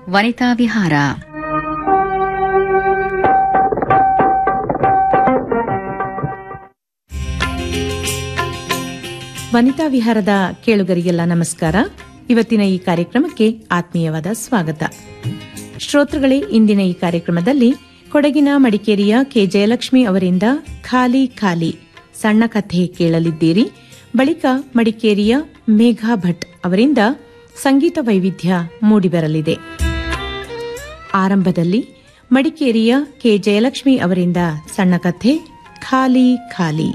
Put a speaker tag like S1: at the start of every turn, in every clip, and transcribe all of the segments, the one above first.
S1: ವನಿತಾ ವಿಹಾರ
S2: ವನಿತಾ ವಿಹಾರದ ಕೇಳುಗರಿಗೆಲ್ಲ ನಮಸ್ಕಾರ ಇವತ್ತಿನ ಈ ಕಾರ್ಯಕ್ರಮಕ್ಕೆ ಆತ್ಮೀಯವಾದ ಸ್ವಾಗತ ಶ್ರೋತೃಗಳೇ ಇಂದಿನ ಈ ಕಾರ್ಯಕ್ರಮದಲ್ಲಿ ಕೊಡಗಿನ ಮಡಿಕೇರಿಯ ಕೆ ಜಯಲಕ್ಷ್ಮಿ ಅವರಿಂದ ಖಾಲಿ ಖಾಲಿ ಸಣ್ಣ ಕಥೆ ಕೇಳಲಿದ್ದೀರಿ ಬಳಿಕ ಮಡಿಕೇರಿಯ ಮೇಘಾ ಭಟ್ ಅವರಿಂದ ಸಂಗೀತ ವೈವಿಧ್ಯ ಮೂಡಿಬರಲಿದೆ ಆರಂಭದಲ್ಲಿ ಮಡಿಕೇರಿಯ ಕೆ ಜಯಲಕ್ಷ್ಮಿ ಅವರಿಂದ ಸಣ್ಣ ಕಥೆ ಖಾಲಿ ಖಾಲಿ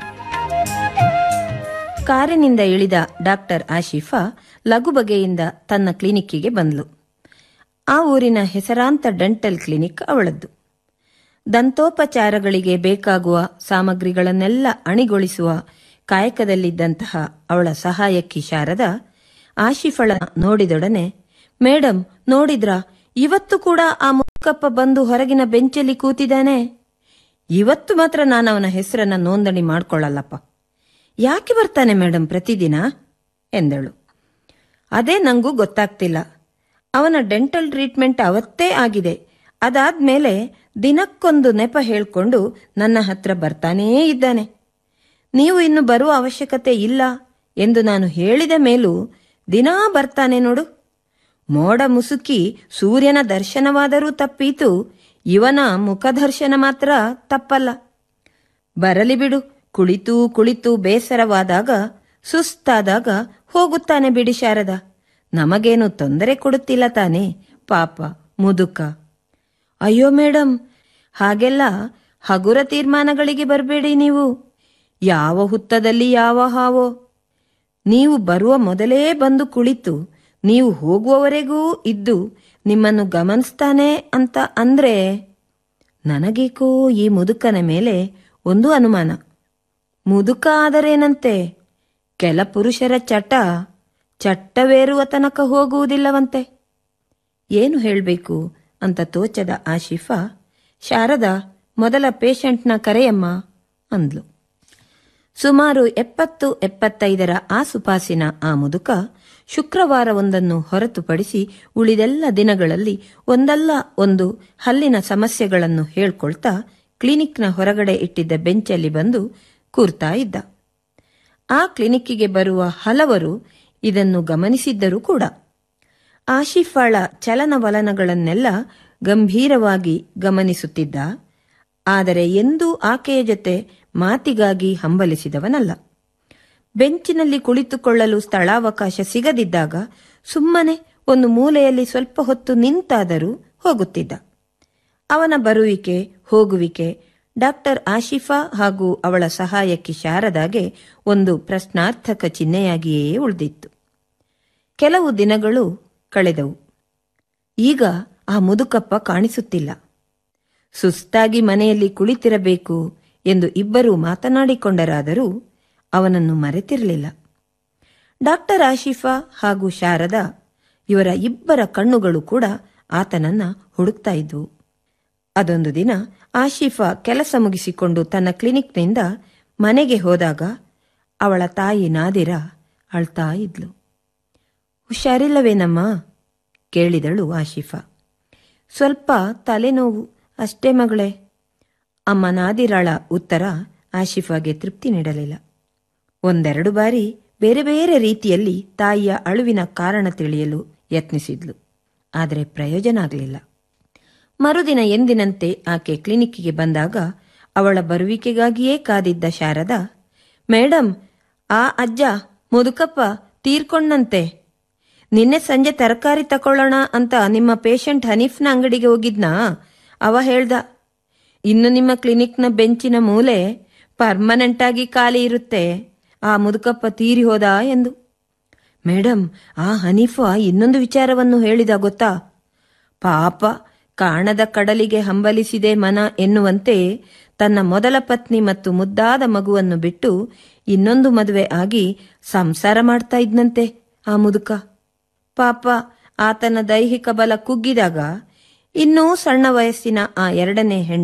S3: ಕಾರಿನಿಂದ ಇಳಿದ ಡಾಕ್ಟರ್ ಆಶಿಫಾ ಲಘು ಬಗೆಯಿಂದ ತನ್ನ ಕ್ಲಿನಿಕ್ಕಿಗೆ ಬಂದ್ಲು ಆ ಊರಿನ ಹೆಸರಾಂತ ಡೆಂಟಲ್ ಕ್ಲಿನಿಕ್ ಅವಳದ್ದು ದಂತೋಪಚಾರಗಳಿಗೆ ಬೇಕಾಗುವ ಸಾಮಗ್ರಿಗಳನ್ನೆಲ್ಲ ಅಣಿಗೊಳಿಸುವ ಕಾಯಕದಲ್ಲಿದ್ದಂತಹ ಅವಳ ಸಹಾಯಕಿ ಶಾರದ ಆಶಿಫಳ ನೋಡಿದೊಡನೆ ಮೇಡಮ್ ನೋಡಿದ್ರ ಇವತ್ತು ಕೂಡ ಆ ಮುಕ್ಕಪ್ಪ ಬಂದು ಹೊರಗಿನ ಬೆಂಚಲ್ಲಿ ಕೂತಿದ್ದಾನೆ ಇವತ್ತು ಮಾತ್ರ ನಾನು ಅವನ ಹೆಸರನ್ನ ನೋಂದಣಿ ಮಾಡ್ಕೊಳ್ಳಲ್ಲಪ್ಪ ಯಾಕೆ ಬರ್ತಾನೆ ಮೇಡಮ್ ಪ್ರತಿದಿನ ಎಂದಳು ಅದೇ ನಂಗೂ ಗೊತ್ತಾಗ್ತಿಲ್ಲ ಅವನ ಡೆಂಟಲ್ ಟ್ರೀಟ್ಮೆಂಟ್ ಅವತ್ತೇ ಆಗಿದೆ ಅದಾದ್ಮೇಲೆ ದಿನಕ್ಕೊಂದು ನೆಪ ಹೇಳ್ಕೊಂಡು ನನ್ನ ಹತ್ರ ಬರ್ತಾನೇ ಇದ್ದಾನೆ ನೀವು ಇನ್ನು ಬರುವ ಅವಶ್ಯಕತೆ ಇಲ್ಲ ಎಂದು ನಾನು ಹೇಳಿದ ಮೇಲೂ ದಿನಾ ಬರ್ತಾನೆ ನೋಡು ಮೋಡ ಮುಸುಕಿ ಸೂರ್ಯನ ದರ್ಶನವಾದರೂ ತಪ್ಪೀತು ಇವನ ಮುಖದರ್ಶನ ಮಾತ್ರ ತಪ್ಪಲ್ಲ ಬರಲಿ ಬಿಡು ಕುಳಿತು ಕುಳಿತು ಬೇಸರವಾದಾಗ ಸುಸ್ತಾದಾಗ ಹೋಗುತ್ತಾನೆ ಬಿಡಿ ಶಾರದ ನಮಗೇನು ತೊಂದರೆ ಕೊಡುತ್ತಿಲ್ಲ ತಾನೆ ಪಾಪ ಮುದುಕ ಅಯ್ಯೋ ಮೇಡಮ್ ಹಾಗೆಲ್ಲ ಹಗುರ ತೀರ್ಮಾನಗಳಿಗೆ ಬರಬೇಡಿ ನೀವು ಯಾವ ಹುತ್ತದಲ್ಲಿ ಯಾವ ಹಾವೋ ನೀವು ಬರುವ ಮೊದಲೇ ಬಂದು ಕುಳಿತು ನೀವು ಹೋಗುವವರೆಗೂ ಇದ್ದು ನಿಮ್ಮನ್ನು ಗಮನಿಸ್ತಾನೆ ಅಂತ ಅಂದ್ರೆ ನನಗೇಕೋ ಈ ಮುದುಕನ ಮೇಲೆ ಒಂದು ಅನುಮಾನ ಮುದುಕ ಆದರೇನಂತೆ ಕೆಲ ಪುರುಷರ ಚಟ ಚಟ್ಟವೇರುವ ತನಕ ಹೋಗುವುದಿಲ್ಲವಂತೆ ಏನು ಹೇಳಬೇಕು ಅಂತ ತೋಚದ ಆಶಿಫಾ ಶಾರದಾ ಮೊದಲ ಪೇಷಂಟ್ನ ಕರೆಯಮ್ಮ ಅಂದ್ಲು ಸುಮಾರು ಎಪ್ಪತ್ತು ಎಪ್ಪತ್ತೈದರ ಆಸುಪಾಸಿನ ಆ ಮುದುಕ ಶುಕ್ರವಾರವೊಂದನ್ನು ಹೊರತುಪಡಿಸಿ ಉಳಿದೆಲ್ಲ ದಿನಗಳಲ್ಲಿ ಒಂದಲ್ಲ ಒಂದು ಹಲ್ಲಿನ ಸಮಸ್ಯೆಗಳನ್ನು ಹೇಳ್ಕೊಳ್ತಾ ಕ್ಲಿನಿಕ್ನ ಹೊರಗಡೆ ಇಟ್ಟಿದ್ದ ಬೆಂಚಲ್ಲಿ ಬಂದು ಕೂರ್ತಾ ಇದ್ದ ಆ ಕ್ಲಿನಿಕ್ಕಿಗೆ ಬರುವ ಹಲವರು ಇದನ್ನು ಗಮನಿಸಿದ್ದರೂ ಕೂಡ ಆಶಿಫಾಳ ಚಲನವಲನಗಳನ್ನೆಲ್ಲ ಗಂಭೀರವಾಗಿ ಗಮನಿಸುತ್ತಿದ್ದ ಆದರೆ ಎಂದೂ ಆಕೆಯ ಜೊತೆ ಮಾತಿಗಾಗಿ ಹಂಬಲಿಸಿದವನಲ್ಲ ಬೆಂಚಿನಲ್ಲಿ ಕುಳಿತುಕೊಳ್ಳಲು ಸ್ಥಳಾವಕಾಶ ಸಿಗದಿದ್ದಾಗ ಸುಮ್ಮನೆ ಒಂದು ಮೂಲೆಯಲ್ಲಿ ಸ್ವಲ್ಪ ಹೊತ್ತು ನಿಂತಾದರೂ ಹೋಗುತ್ತಿದ್ದ ಅವನ ಬರುವಿಕೆ ಹೋಗುವಿಕೆ ಡಾಕ್ಟರ್ ಆಶಿಫಾ ಹಾಗೂ ಅವಳ ಸಹಾಯಕಿ ಶಾರದಾಗೆ ಒಂದು ಪ್ರಶ್ನಾರ್ಥಕ ಚಿಹ್ನೆಯಾಗಿಯೇ ಉಳಿದಿತ್ತು ಕೆಲವು ದಿನಗಳು ಕಳೆದವು ಈಗ ಆ ಮುದುಕಪ್ಪ ಕಾಣಿಸುತ್ತಿಲ್ಲ ಸುಸ್ತಾಗಿ ಮನೆಯಲ್ಲಿ ಕುಳಿತಿರಬೇಕು ಎಂದು ಇಬ್ಬರೂ ಮಾತನಾಡಿಕೊಂಡರಾದರೂ ಅವನನ್ನು ಮರೆತಿರಲಿಲ್ಲ ಡಾಕ್ಟರ್ ಆಶಿಫಾ ಹಾಗೂ ಶಾರದಾ ಇವರ ಇಬ್ಬರ ಕಣ್ಣುಗಳು ಕೂಡ ಆತನನ್ನ ಹುಡುಕ್ತಾ ಇದ್ವು ಅದೊಂದು ದಿನ ಆಶಿಫಾ ಕೆಲಸ ಮುಗಿಸಿಕೊಂಡು ತನ್ನ ಕ್ಲಿನಿಕ್ನಿಂದ ಮನೆಗೆ ಹೋದಾಗ ಅವಳ ತಾಯಿ ನಾದಿರ ಅಳ್ತಾ ಇದ್ಲು ಹುಷಾರಿಲ್ಲವೇನಮ್ಮ ಕೇಳಿದಳು ಆಶಿಫಾ ಸ್ವಲ್ಪ ತಲೆನೋವು ಅಷ್ಟೇ ಮಗಳೇ ಅಮ್ಮ ನಾದಿರಾಳ ಉತ್ತರ ಆಶಿಫಾಗೆ ತೃಪ್ತಿ ನೀಡಲಿಲ್ಲ ಒಂದೆರಡು ಬಾರಿ ಬೇರೆ ಬೇರೆ ರೀತಿಯಲ್ಲಿ ತಾಯಿಯ ಅಳುವಿನ ಕಾರಣ ತಿಳಿಯಲು ಯತ್ನಿಸಿದ್ಲು ಆದರೆ ಪ್ರಯೋಜನ ಆಗಲಿಲ್ಲ ಮರುದಿನ ಎಂದಿನಂತೆ ಆಕೆ ಕ್ಲಿನಿಕ್ಕಿಗೆ ಬಂದಾಗ ಅವಳ ಬರುವಿಕೆಗಾಗಿಯೇ ಕಾದಿದ್ದ ಶಾರದಾ ಮೇಡಮ್ ಆ ಅಜ್ಜ ಮುದುಕಪ್ಪ ತೀರ್ಕೊಂಡಂತೆ ನಿನ್ನೆ ಸಂಜೆ ತರಕಾರಿ ತಕೊಳ್ಳೋಣ ಅಂತ ನಿಮ್ಮ ಪೇಷಂಟ್ ಹನೀಫ್ನ ಅಂಗಡಿಗೆ ಹೋಗಿದ್ನಾ ಅವ ಹೇಳ್ದ ಇನ್ನು ನಿಮ್ಮ ಕ್ಲಿನಿಕ್ನ ಬೆಂಚಿನ ಮೂಲೆ ಪರ್ಮನೆಂಟ್ ಆಗಿ ಖಾಲಿ ಇರುತ್ತೆ ಆ ಮುದುಕಪ್ಪ ತೀರಿ ಹೋದ ಎಂದು ಮೇಡಮ್ ಆ ಹನೀಫಾ ಇನ್ನೊಂದು ವಿಚಾರವನ್ನು ಹೇಳಿದ ಗೊತ್ತಾ ಪಾಪ ಕಾಣದ ಕಡಲಿಗೆ ಹಂಬಲಿಸಿದೆ ಮನ ಎನ್ನುವಂತೆ ತನ್ನ ಮೊದಲ ಪತ್ನಿ ಮತ್ತು ಮುದ್ದಾದ ಮಗುವನ್ನು ಬಿಟ್ಟು ಇನ್ನೊಂದು ಮದುವೆ ಆಗಿ ಸಂಸಾರ ಮಾಡ್ತಾ ಇದ್ನಂತೆ ಆ ಮುದುಕ ಪಾಪ ಆತನ ದೈಹಿಕ ಬಲ ಕುಗ್ಗಿದಾಗ ಇನ್ನೂ ಸಣ್ಣ ವಯಸ್ಸಿನ ಆ ಎರಡನೇ ಹೆಣ್ಣು